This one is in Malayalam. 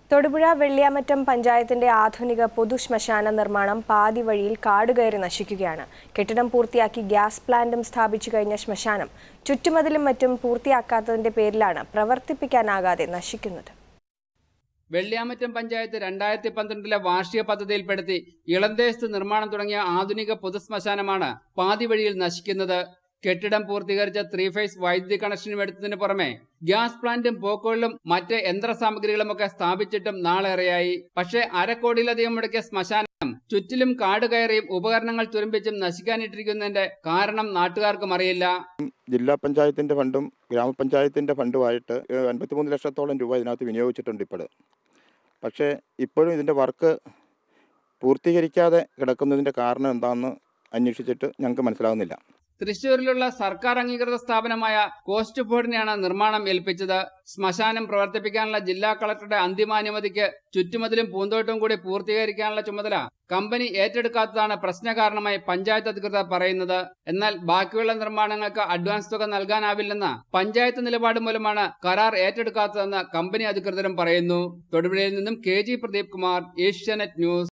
തൊടുപുഴ വെള്ളിയാമറ്റം പഞ്ചായത്തിന്റെ ആധുനിക പൊതുശ്മശാന നിർമ്മാണം പാതി വഴിയിൽ കാടുകയറി നശിക്കുകയാണ് കെട്ടിടം പൂർത്തിയാക്കി ഗ്യാസ് പ്ലാന്റും സ്ഥാപിച്ചു കഴിഞ്ഞ ശ്മശാനം ചുറ്റുമതിലും മറ്റും പൂർത്തിയാക്കാത്തതിന്റെ പേരിലാണ് പ്രവർത്തിപ്പിക്കാനാകാതെ നശിക്കുന്നത് വെള്ളിയാമറ്റം പഞ്ചായത്ത് രണ്ടായിരത്തി പന്ത്രണ്ടിലെ വാർഷിക പദ്ധതിയിൽപ്പെടുത്തി ഇളന്തേശത്ത് നിർമ്മാണം തുടങ്ങിയ ആധുനിക പൊതുശ്മശാനമാണ് പാതി വഴിയിൽ നശിക്കുന്നത് കെട്ടിടം പൂർത്തീകരിച്ച ത്രീ ഫേസ് വൈദ്യുതി കണക്ഷനും എടുത്തതിന് പുറമെ ഗ്യാസ് പ്ലാന്റും പോക്കോളിലും മറ്റ് യന്ത്ര സാമഗ്രികളുമൊക്കെ സ്ഥാപിച്ചിട്ടും നാളേറെയായി പക്ഷേ അരക്കോടിയിലധികം മുടക്കിയ ശ്മശാനം ചുറ്റിലും കാട് കയറിയും ഉപകരണങ്ങൾ തുരുമ്പിച്ചും നശിക്കാനിട്ടിരിക്കുന്നതിന്റെ കാരണം നാട്ടുകാർക്കും അറിയില്ല ജില്ലാ പഞ്ചായത്തിൻ്റെ ഫണ്ടും ഗ്രാമപഞ്ചായത്തിൻ്റെ ഫണ്ടുമായിട്ട് അൻപത്തിമൂന്ന് ലക്ഷത്തോളം രൂപ ഇതിനകത്ത് വിനിയോഗിച്ചിട്ടുണ്ട് ഇപ്പോൾ പക്ഷേ ഇപ്പോഴും ഇതിൻ്റെ വർക്ക് പൂർത്തീകരിക്കാതെ കിടക്കുന്നതിൻ്റെ കാരണം എന്താണെന്ന് അന്വേഷിച്ചിട്ട് ഞങ്ങൾക്ക് മനസ്സിലാകുന്നില്ല തൃശൂരിലുള്ള സർക്കാർ അംഗീകൃത സ്ഥാപനമായ കോസ്റ്റ് ബോർഡിനെയാണ് നിർമ്മാണം ഏൽപ്പിച്ചത് ശ്മശാനം പ്രവർത്തിപ്പിക്കാനുള്ള ജില്ലാ കളക്ടറുടെ അന്തിമാനുമതിക്ക് ചുറ്റുമതിലും പൂന്തോട്ടവും കൂടി പൂർത്തീകരിക്കാനുള്ള ചുമതല കമ്പനി ഏറ്റെടുക്കാത്തതാണ് പ്രശ്ന കാരണമായി പഞ്ചായത്ത് അധികൃതർ പറയുന്നത് എന്നാൽ ബാക്കിയുള്ള നിർമ്മാണങ്ങൾക്ക് അഡ്വാൻസ് തുക നൽകാനാവില്ലെന്ന പഞ്ചായത്ത് നിലപാട് മൂലമാണ് കരാർ ഏറ്റെടുക്കാത്തതെന്ന് കമ്പനി അധികൃതരും പറയുന്നു തൊടുപുഴയിൽ നിന്നും K G Pradeep Kumar Asianet news